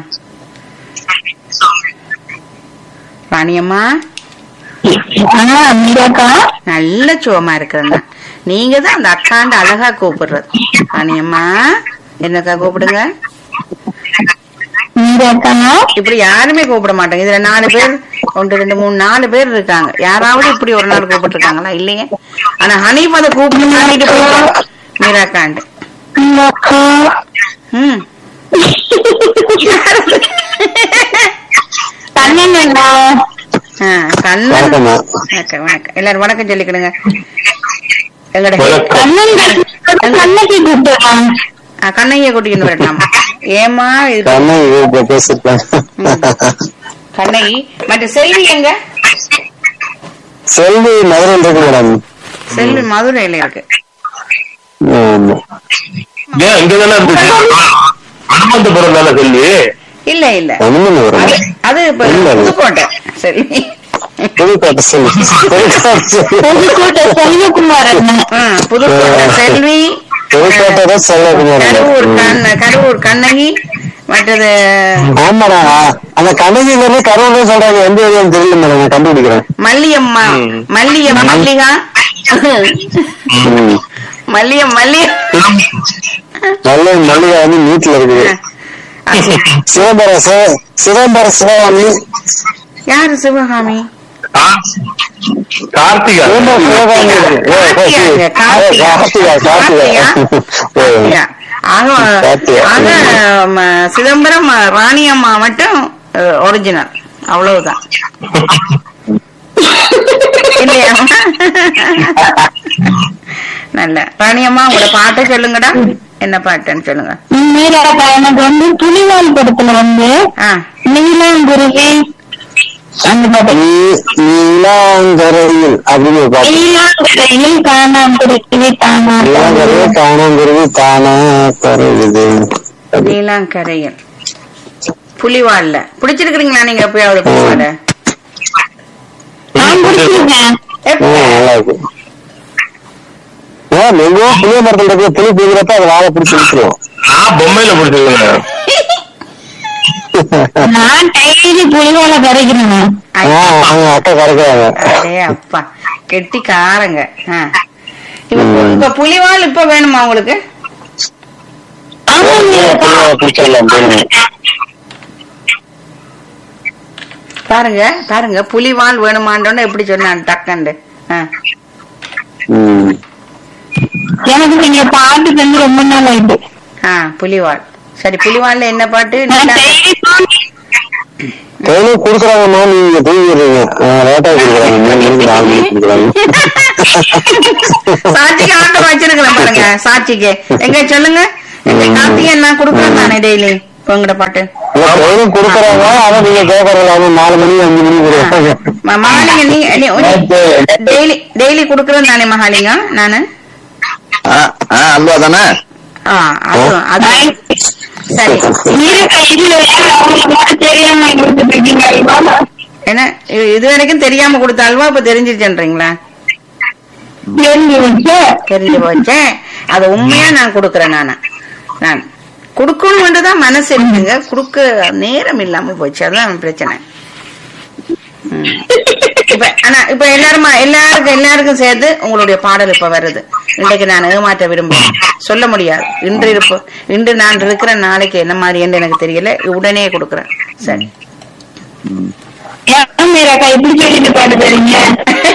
ராணி அம்மா ஆனா மீராக்கா நல்ல சோமா இருக்கிறேன் நான். நீங்க தான் அந்த அக்காண்டு அழகா கூப்பிடுறது ராணி அம்மா என்னக்கா கூப்பிடுங்க மீராக்கா இப்படி யாருமே கூப்பிட மாட்டாங்க இதுல நாலு பேர் ஒன்று ரெண்டு மூணு நாலு பேர் இருக்காங்க யாராவது இப்படி ஒரு நாள் கூப்பிட்டு இருக்காங்களா இல்லையே ஆனா ஹனீஃப் அதை கூப்பிட்டு காட்டிட்டு போயிட்டு மீராக்காண்டு மீராக்கா ம் கண்ணண்ணா ஆ, கண்ணன் வணக்கம்மா வணக்கம் வணக்கம் எல்லாரும் வணக்கம் சொல்லிக்கிடுங்க எங்கட கண்ணன் கண்ணகி கூப்பிட்டுறான் ஆ, கண்ணைய கூட்டிக்கிட்டு வரட்டாம் ஏமா இது கண்ணன் இது பேசிருக்கேன் கண்ணகி மற்ற செல்வி எங்க செல்வி மதுரையில் இருக்கு மேடம் செல்வி மதுரையில இருக்கு ஆமா. ஏன் இங்கதானே இருந்துச்சு அனுமந்தபுரம் தானே சொல்லி இல்ல இல்ல அனுமதி வரும் அது அது இப்ப இல்ல, இல்ல. புதுக்கோட்டை செல்வி புதுக்கோட்டை செல்வி புதுக்கோட்டை செல்வி. புதுக்கோட்டை செல்வகுமார் அண்ணன் ஆ, புதுக்கோட்டை செல்வி புதுக்கோட்டை தான் செல்வி கரூர் மேடம் கண்ண கரூர் கண்ணகி மற்றது ஆமாடா அந்த கண்ணகிங்கிறது கரூர்ல சொல்றாங்க எந்த ஏரியான்னு தெரியல மேடம் நான் கண்டுபிடிக்கிறேன் மல்லியம்மா மல்லியம் மல்லிகா ம். மல்லியம் மல்லியம் நல்ல மல்லிகை வந்து வீட்டுல இருக்குது சிதம்பர சிவ- சிதம்பர சிவகாமி யாரு சிவகாமி கார்த்திகா சிதம்பர சிவகாமி இருக்கு. ஏ, ஏ, கார்த்தியாங்க, ஏ, கார்த்திகா. கார்த்திகா கார்த்திகா கார்த்திகா. ஆக கார்த்திகா. ஆக ம, சிதம்பரம் ம, ராணி அம்மா மட்டும் ஒரிஜினல் அவ்வளவுதான் இல்லையா நல்ல ராணி அம்மா உங்களோட பாட்டை சொல்லுங்கடா என்ன பாட்டுன்னு சொல்லுங்க மீராக்கா எனக்கு வந்து புலிவால் படத்துல வந்து ஆ நீலாங்குருவி அந்த பாட்டு நீ- நீலாங்கரையில் அப்படின்னு ஒரு பாட்டு நீலாங்குருவியில் காணாங்குருவி தானா நீலாங்கரையில் காணாங்குருவி தானா கரையுது நீலாங்கரையல் புலிவால்ல பிடிச்சிருக்கிறீங்களா நீங்க எப்பயாவது புலிவால நான் பிடிச்சிருக்கேன் எப்ப? ம், நல்லா இருக்கு ஏன் எங்கோ புளிய மரத்துல இருக்கிற புளி பிடிக்கிறப்ப அதை வாழை பிடிச்சி இழுத்துருவோம் நான் பொம்மையில பிடிச்சிருக்கேன் நான் டெய்லி புலிவால கரைக்கிறேன் ஐ, ஆ, அவங்க அக்கா கறக்குறாங்க அடே அப்பா கெட்டி காரங்க ஆ. இப்ப பு- இப்ப புலிவால் இப்ப வேணுமா உங்களுக்கு புளிய பிடிச்சிடலாம் போகணும் பாருங்க பாருங்க புலிவால் வேணுமாண்டோன்னு எப்படி சொன்னான் டக்கண்டு ஆ. ம் எனக்கு நீங்க பாட்டு தந்து ரொம்ப நாள் ஆயிட்டு ஆ புலிவாள் சரி புலிவாள்ல என்ன பாட்டு நான் நீலா- daily song கையிலும் குடுக்குறாங்கம்மா நீங்க தூங்கிடுறீங்க லேட்டா கொடுக்குறாங்க மூணு மணிக்கு நாலு மணிக்கு கொடுக்குறாங்க சாட்சிக்கு ஆட்டம் வச்சிருக்கிறேன் பாருங்க சாட்சிக்கு எங்க சொல்லுங்க எங்க கார்த்திகேயன் நான் கொடுக்குறேன் தானே டெய்லி உங்களோட பாட்டு இல்ல, கையிலும் குடுக்குறாங்க ஆனா நீங்க கேட்கறீங்க நாலு மணி அஞ்சு மணி கொடுக்குறாங்க ம- மகாலிங்க நீ டெய்லி டெய்லி கொடுக்குறேன் தானே மகாலிங்க நானு ஆ, ஆ, அல்வா தானே ஆ அது அது சரி இருக்கா இல்ல உங்களுக்கு தெரியாம கொடுத்துட்டு இருக்கீங்க அல்வா? என்ன இது- இது வரைக்கும் தெரியாம கொடுத்த அல்வா இப்ப தெரிஞ்சிருச்சுன்றீங்களா தெரிஞ்சு வச்சு தெரிஞ்சு போச்சேன் அது உண்மையா நான் கொடுக்கறேன் நானு நான் கொடுக்கணும்னு தான் மனசு இருக்குங்க கொடுக்க நேரம் இல்லாம போச்சு அதுதான் பிரச்சனை ம். இப்ப ஆனா இப்ப எல்லாருமா எல்லாருக்கும் எல்லாருக்கும் சேர்த்து உங்களுடைய பாடல் இப்ப வருது இன்றைக்கு நான் ஏமாற்ற விரும்புறேன் சொல்ல முடியாது இன்று இருப்பு இன்று நான் இருக்கிற நாளைக்கு என்ன மாதிரி என்று எனக்கு தெரியல உடனே கொடுக்கறேன் சரி ஏன் மீராக்கா இப்படி சொல்லிட்டு பாட்டு தரீங்க